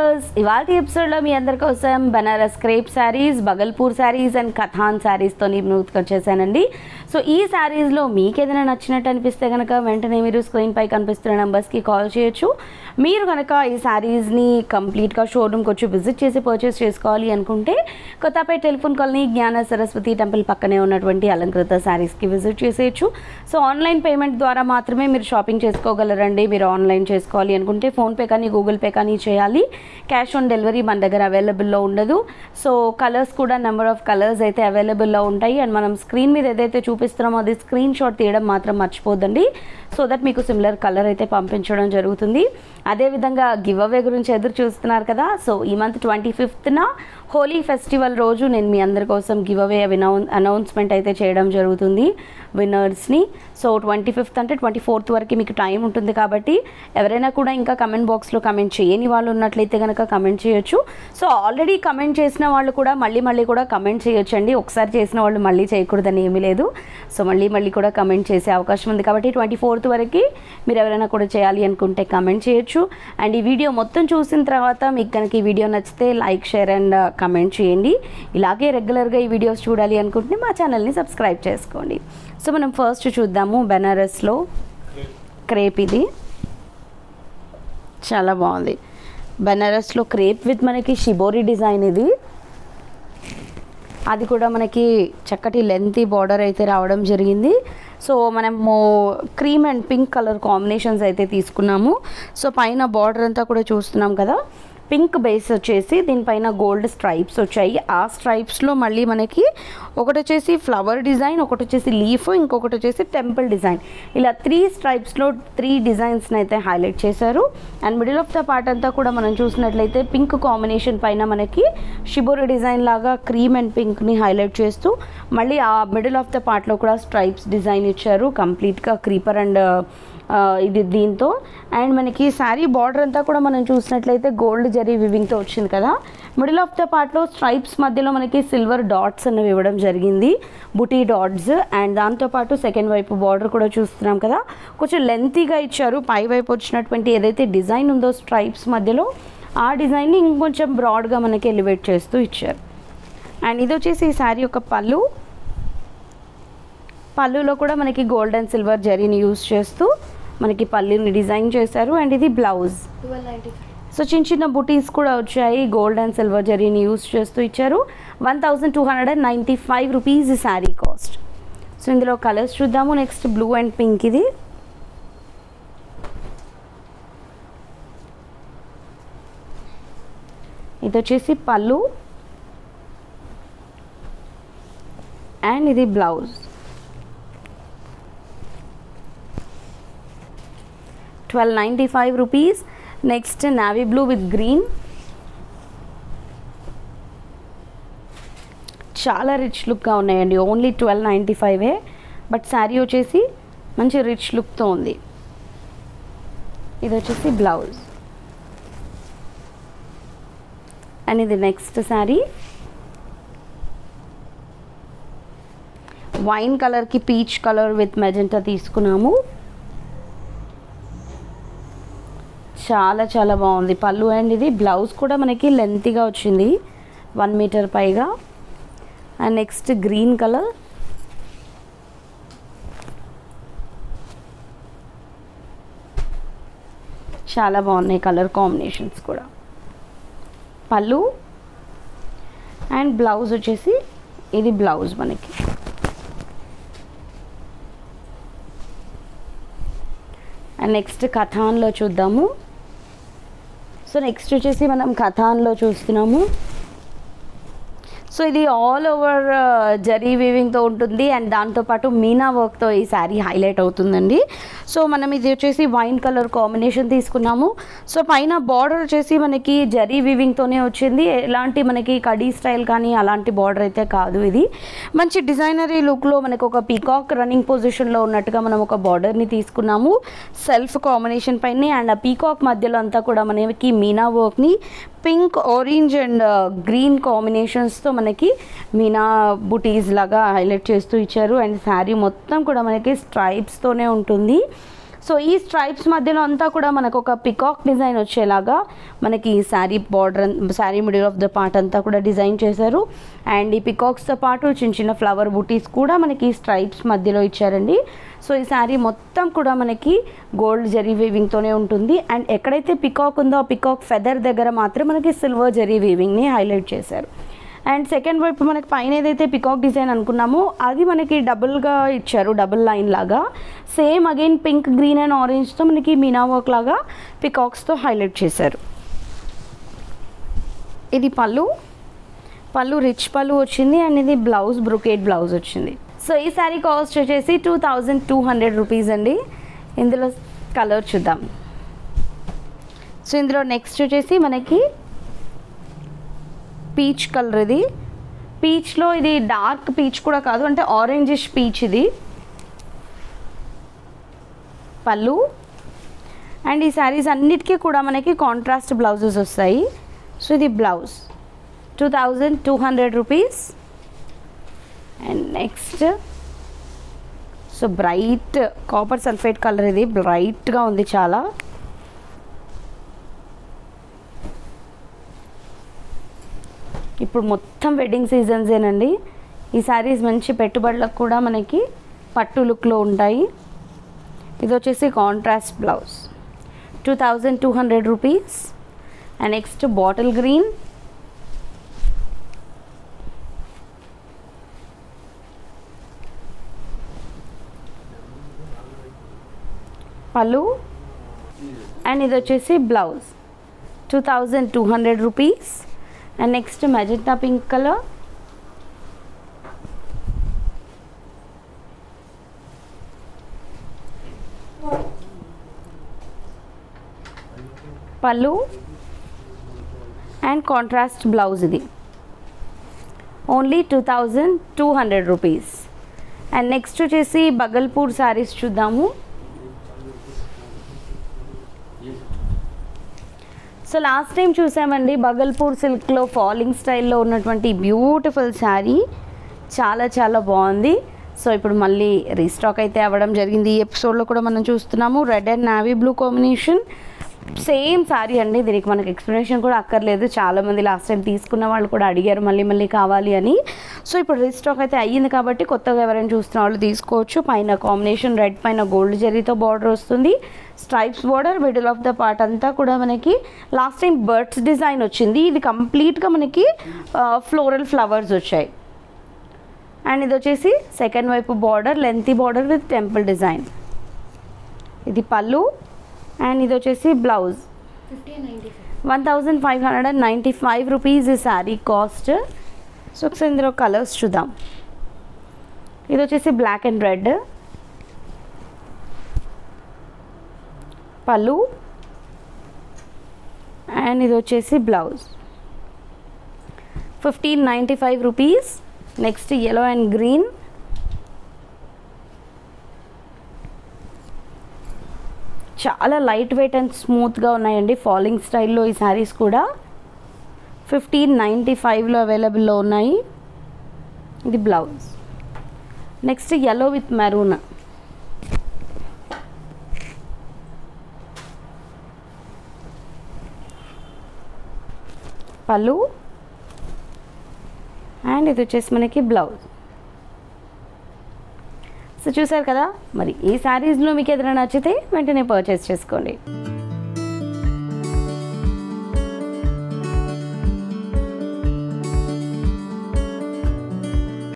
viewers ఇవాళ ఎపిసోడ్లో మీ అందరి కోసం బనారస్ క్రేప్ శారీస్ బగల్పూర్ శారీస్ అండ్ కథాన్ శారీస్తో నేను వచ్చేసానండి సో ఈ శారీస్లో మీకు ఏదైనా నచ్చినట్టు అనిపిస్తే కనుక వెంటనే మీరు స్క్రీన్ పై కనిపిస్తున్న నెంబర్స్కి కాల్ చేయొచ్చు మీరు కనుక ఈ శారీస్ని కంప్లీట్గా షోరూమ్కి వచ్చి విజిట్ చేసి పర్చేస్ చేసుకోవాలి అనుకుంటే కొత్తపేట టెలిఫోన్ కాలనీ జ్ఞాన సరస్వతి టెంపుల్ పక్కనే ఉన్నటువంటి అలంకృత శారీస్కి విజిట్ చేసేయచ్చు సో ఆన్లైన్ పేమెంట్ ద్వారా మాత్రమే మీరు షాపింగ్ చేసుకోగలరండి మీరు ఆన్లైన్ చేసుకోవాలి అనుకుంటే ఫోన్పే కానీ గూగుల్ పే కానీ చేయాలి క్యాష్ ఆన్ డెలివరీ మన దగ్గర అవైలబుల్లో ఉండదు సో కలర్స్ కూడా నెంబర్ ఆఫ్ కలర్స్ అయితే అవైలబుల్లో ఉంటాయి అండ్ మనం స్క్రీన్ మీద ఏదైతే చూపిస్తున్నామో అది స్క్రీన్ షాట్ తీయడం మాత్రం మర్చిపోద్దండి సో దట్ మీకు సిమిలర్ కలర్ అయితే పంపించడం జరుగుతుంది అదేవిధంగా గివ్ అవే గురించి ఎదురు చూస్తున్నారు కదా సో ఈ మంత్ ట్వంటీ ఫిఫ్త్న హోలీ ఫెస్టివల్ రోజు నేను మీ అందరి కోసం గివ్ అవే అనౌన్స్మెంట్ అయితే చేయడం జరుగుతుంది విన్నర్స్ని సో ట్వంటీ ఫిఫ్త్ అంటే ట్వంటీ ఫోర్త్ వరకు మీకు టైం ఉంటుంది కాబట్టి ఎవరైనా కూడా ఇంకా కమెంట్ బాక్స్లో కమెంట్ చేయని వాళ్ళు ఉన్నట్లయితే కనుక కమెంట్ చేయొచ్చు సో ఆల్రెడీ కమెంట్ చేసిన వాళ్ళు కూడా మళ్ళీ మళ్ళీ కూడా కమెంట్ చేయొచ్చు అండి ఒకసారి చేసిన వాళ్ళు మళ్ళీ చేయకూడదని ఏమీ లేదు సో మళ్ళీ మళ్ళీ కూడా కమెంట్ చేసే అవకాశం ఉంది కాబట్టి ట్వంటీ ఫోర్త్ వరకు మీరు ఎవరైనా కూడా చేయాలి అనుకుంటే కమెంట్ చేయొచ్చు అండ్ ఈ వీడియో మొత్తం చూసిన తర్వాత మీకు కనుక ఈ వీడియో నచ్చితే లైక్ షేర్ అండ్ కమెంట్ చేయండి ఇలాగే రెగ్యులర్గా ఈ వీడియోస్ చూడాలి అనుకుంటే మా ఛానల్ని సబ్స్క్రైబ్ చేసుకోండి సో మనం ఫస్ట్ చూద్దాము బెనారస్లో క్రేప్ ఇది చాలా బాగుంది బెనారస్లో క్రేప్ విత్ మనకి షిబోరి డిజైన్ ఇది అది కూడా మనకి చక్కటి లెంతీ బార్డర్ అయితే రావడం జరిగింది సో మనము cream and pink colour combinations అయితే తీసుకున్నాము సో పైన బార్డర్ అంతా కూడా చూస్తున్నాం కదా పింక్ బేస్ వచ్చేసి దీనిపైన గోల్డ్ స్ట్రైప్స్ వచ్చాయి ఆ స్ట్రైప్స్లో మళ్ళీ మనకి ఒకటి వచ్చేసి ఫ్లవర్ డిజైన్ ఒకటి వచ్చేసి లీఫ్ ఇంకొకటి వచ్చేసి టెంపుల్ డిజైన్ ఇలా త్రీ స్ట్రైప్స్లో త్రీ డిజైన్స్ని అయితే హైలైట్ చేశారు and middle of the part అంతా కూడా మనం చూసినట్లయితే పింక్ కాంబినేషన్ పైన మనకి షిబోరి డిజైన్ లాగా క్రీమ్ అండ్ పింక్ని హైలైట్ చేస్తూ మళ్ళీ ఆ మిడిల్ ఆఫ్ ద పార్ట్లో కూడా స్ట్రైప్స్ డిజైన్ ఇచ్చారు కంప్లీట్గా క్రీపర్ అండ్ ఇది దీంతో అండ్ మనకి శారీ బార్డర్ అంతా కూడా మనం చూసినట్లయితే గోల్డ్ జరీ వివింగ్తో వచ్చింది కదా మిడిల్ ఆఫ్ ద పార్ట్లో స్ట్రైప్స్ మధ్యలో మనకి సిల్వర్ డాట్స్ అనేవి ఇవ్వడం జరిగింది బుటీ డాట్స్ అండ్ దాంతోపాటు సెకండ్ వైపు బార్డర్ కూడా చూస్తున్నాం కదా కొంచెం లెంతీగా ఇచ్చారు పై వైపు వచ్చినటువంటి ఏదైతే డిజైన్ ఉందో స్ట్రైప్స్ మధ్యలో ఆ డిజైన్ని ఇంకొంచెం బ్రాడ్గా మనకి ఎలివేట్ చేస్తూ ఇచ్చారు అండ్ ఇది వచ్చేసి ఈ శారీ యొక్క పళ్ళు పళ్ళులో కూడా మనకి గోల్డ్ అండ్ సిల్వర్ జరీని యూస్ చేస్తూ మనకి పళ్ళుని డిజైన్ చేశారు అండ్ ఇది blouse twelve ninety five so చిన్న చిన్న బుటీస్ కూడా వచ్చాయి గోల్డ్ అండ్ సిల్వర్ జరీని యూస్ చేస్తూ ఇచ్చారు one thousand two hundred and ninety five rupees ఈ శారీ కాస్ట్ సో ఇందులో కలర్స్ చూద్దాము నెక్స్ట్ బ్లూ అండ్ పింక్ ఇది ఇది వచ్చేసి పళ్ళు అండ్ ఇది blouse twelve ninety five rupees next navy blue with green చాలా రిచ్ లుక్గా ఉన్నాయండి ఓన్లీ ట్వెల్వ్ నైంటీ ఫైవే బట్ శారీ వచ్చేసి మంచి రిచ్ లుక్తో ఉంది ఇది వచ్చేసి బ్లౌజ్ అండ్ ఇది నెక్స్ట్ శారీ వైన్ కలర్కి పీచ్ కలర్ విత్ మెజెంటా తీసుకున్నాము చాలా చాలా బాగుంది పళ్ళు అండ్ ఇది బ్లౌజ్ కూడా మనకి లెంతీగా వచ్చింది వన్ మీటర్ పైగా అండ్ నెక్స్ట్ గ్రీన్ కలర్ చాలా బాగున్నాయి కలర్ కాంబినేషన్స్ కూడా పళ్ళు అండ్ బ్లౌజ్ వచ్చేసి ఇది బ్లౌజ్ మనకి అండ్ నెక్స్ట్ కథాన్లో చూద్దాము సో నెక్స్ట్ వచ్చేసి మనం కథాన్లో చూస్తున్నాము సో ఇది ఆల్ ఓవర్ జరీ వీవింగ్తో ఉంటుంది అండ్ దాంతోపాటు మీనా వర్క్తో ఈ శారీ హైలైట్ అవుతుందండి సో మనం ఇది వచ్చేసి వైన్ కలర్ కాంబినేషన్ తీసుకున్నాము సో పైన బార్డర్ వచ్చేసి మనకి జరీ వీవింగ్తోనే వచ్చింది ఎలాంటి మనకి కడీ స్టైల్ కానీ అలాంటి బార్డర్ అయితే కాదు ఇది మంచి డిజైనరీ లుక్లో మనకు ఒక పీకాక్ రన్నింగ్ పొజిషన్లో ఉన్నట్టుగా మనం ఒక బార్డర్ని తీసుకున్నాము సెల్ఫ్ కాంబినేషన్ పైన అండ్ ఆ పీకాక్ మధ్యలో అంతా కూడా మనకి మీనా వర్క్ని పింక్ ఆరెంజ్ అండ్ గ్రీన్ కాంబినేషన్స్తో మనకి మీనా బుటీస్ లాగా హైలైట్ చేస్తూ ఇచ్చారు అండ్ శారీ మొత్తం కూడా మనకి స్ట్రైప్స్తోనే ఉంటుంది సో ఈ స్ట్రైప్స్ మధ్యలో అంతా కూడా మనకు ఒక పికాక్ డిజైన్ వచ్చేలాగా మనకి ఈ sari border sari middle of the part అంతా కూడా డిజైన్ చేశారు అండ్ ఈ పికాక్స్తో పాటు చిన్న చిన్న ఫ్లవర్ బూటీస్ కూడా మనకి స్ట్రైప్స్ మధ్యలో ఇచ్చారండి సో ఈ శారీ మొత్తం కూడా మనకి గోల్డ్ జరీ వీవింగ్తోనే ఉంటుంది అండ్ ఎక్కడైతే పికాక్ ఉందో ఆ పికాక్ ఫెదర్ దగ్గర మాత్రం మనకి సిల్వర్ జరీ వీవింగ్ని హైలైట్ చేశారు అండ్ సెకండ్ వైపు మనకి పైన ఏదైతే పికాక్ డిజైన్ అనుకున్నామో అది మనకి డబుల్గా ఇచ్చారు డబుల్ లైన్ లాగా same again pink green and ఆరెంజ్తో మనకి మీనా వర్క్ లాగా పికాక్స్తో హైలైట్ చేశారు ఇది పళ్ళు పళ్ళు రిచ్ పళ్ళు వచ్చింది అండ్ ఇది బ్లౌజ్ బ్రొకేట్ బ్లౌజ్ వచ్చింది సో ఈ శారీ కాస్ట్ వచ్చేసి two thousand two hundred rupees అండి ఇందులో కలర్ చూద్దాం సో ఇందులో నెక్స్ట్ వచ్చేసి మనకి పీచ్ కలర్ ఇది పీచ్లో ఇది డార్క్ పీచ్ కూడా కాదు అంటే ఆరెంజిష్ పీచ్ ఇది పళ్ళు అండ్ ఈ శారీస్ అన్నిటికీ కూడా మనకి కాంట్రాస్ట్ బ్లౌజెస్ వస్తాయి సో ఇది blouse two thousand two hundred rupees and next so bright copper sulphate colour ఇది బ్రైట్గా ఉంది చాలా ఇప్పుడు మొత్తం వెడ్డింగ్ సీజన్సేనండి ఈ శారీస్ మంచి పెట్టుబడులకు కూడా మనకి పట్టు లుక్లో ఉంటాయి ఇది వచ్చేసి contrast blouse two thousand two hundred rupees and next bottle green pallu and ఇది వచ్చేసి blouse two thousand two hundred rupees and next magenta pink colour pallu and contrast blouse ఇది only two thousand two hundred rupees and next వచ్చేసి బగల్పూర్ శారీస్ చూద్దాము so last time చూసామండి బగల్పూర్ సిల్క్లో falling స్టైల్లో ఉన్నటువంటి beautiful sari చాలా చాలా బాగుంది సో ఇప్పుడు మళ్ళీ రీస్టాక్ అయితే అవ్వడం జరిగింది ఈ ఎపిసోడ్లో కూడా మనం చూస్తున్నాము red and navy blue combination same sari అండి దీనికి మనకి ఎక్స్ప్లెనేషన్ కూడా అక్కర్లేదు చాలామంది లాస్ట్ టైం తీసుకున్న వాళ్ళు కూడా అడిగారు మళ్ళీ మళ్ళీ కావాలి అని సో ఇప్పుడు రీస్టాక్ అయితే అయ్యింది కాబట్టి కొత్తగా ఎవరైనా చూస్తున్న వాళ్ళు తీసుకోవచ్చు పైన కాంబినేషన్ రెడ్ పైన గోల్డ్ జరీతో బార్డర్ వస్తుంది stripes border middle of the part అంతా కూడా మనకి లాస్ట్ టైం బర్డ్స్ డిజైన్ వచ్చింది ఇది కంప్లీట్గా మనకి ఫ్లోరల్ ఫ్లవర్స్ వచ్చాయి అండ్ ఇది వచ్చేసి సెకండ్ వైపు border lengthy border with temple design ఇది పళ్ళు అండ్ ఇది వచ్చేసి blouse one thousand five hundred and ninety five rupees ఈ శారీ కాస్ట్ సో ఒకసారి ఇందులో కలర్స్ చూద్దాం ఇది వచ్చేసి black and red pallu and ఇది వచ్చేసి blouse fifteen ninety five rupees next yellow and green చాలా లైట్ వెయిట్ అండ్ స్మూత్గా ఉన్నాయండి ఫాలింగ్ స్టైల్లో ఈ శారీస్ కూడా ఫిఫ్టీన్ నైంటీ ఫైవ్లో అవైలబుల్లో ఉన్నాయి ఇది blouse next yellow with maroon pallu and ఇది వచ్చేసి మనకి బ్లౌజ్ సో చూసారు కదా మరి ఈ శారీస్లో మీకు ఏదైనా నచ్చితే వెంటనే పర్చేస్ చేసుకోండి